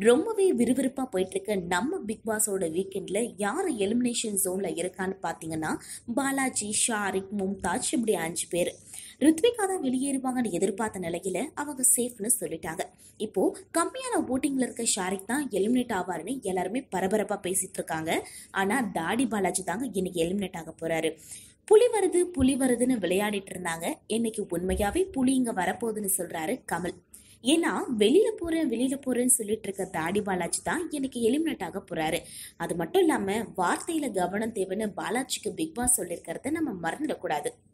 ரொம்பவே விறுவிறுப்பா போயிட்டு இருக்க நம்ம பிக் பாஸோட வீக்கெண்ட்ல யார் எலிமினேஷன் ஜோன்ல இருக்கான்னு பாத்தீங்கன்னா பாலாஜி ஷாரிக் மும்தாஜ் இப்படி அஞ்சு பேர் ரித்விகா தான் வெளியேறுவாங்கன்னு எதிர்பார்த்த நிலையில அவங்க சேஃப்னு சொல்லிட்டாங்க இப்போ கம்மியான ஓட்டிங்ல இருக்க ஷாரிக் தான் எலிமினேட் ஆவாருன்னு எல்லாருமே பரபரப்பா பேசிட்டு இருக்காங்க ஆனா தாடி பாலாஜி தாங்க இன்னைக்கு எலிமினேட் ஆக போறாரு புலி வருது புலி வருதுன்னு விளையாடிட்டு இருந்தாங்க இன்னைக்கு உண்மையாவே புலி இங்க வரப்போகுதுன்னு சொல்றாரு கமல் ஏன்னா வெளியில போறேன் வெளியில போறேன்னு சொல்லிட்டு இருக்க தாடி பாலாஜி தான் இன்னைக்கு எலிமினேட் ஆக போறாரு அது மட்டும் இல்லாம வார்த்தையில கவனம் தேவைன்னு பாலாஜிக்கு பிக் பாஸ் சொல்லியிருக்கிறத நம்ம மறந்துடக்கூடாது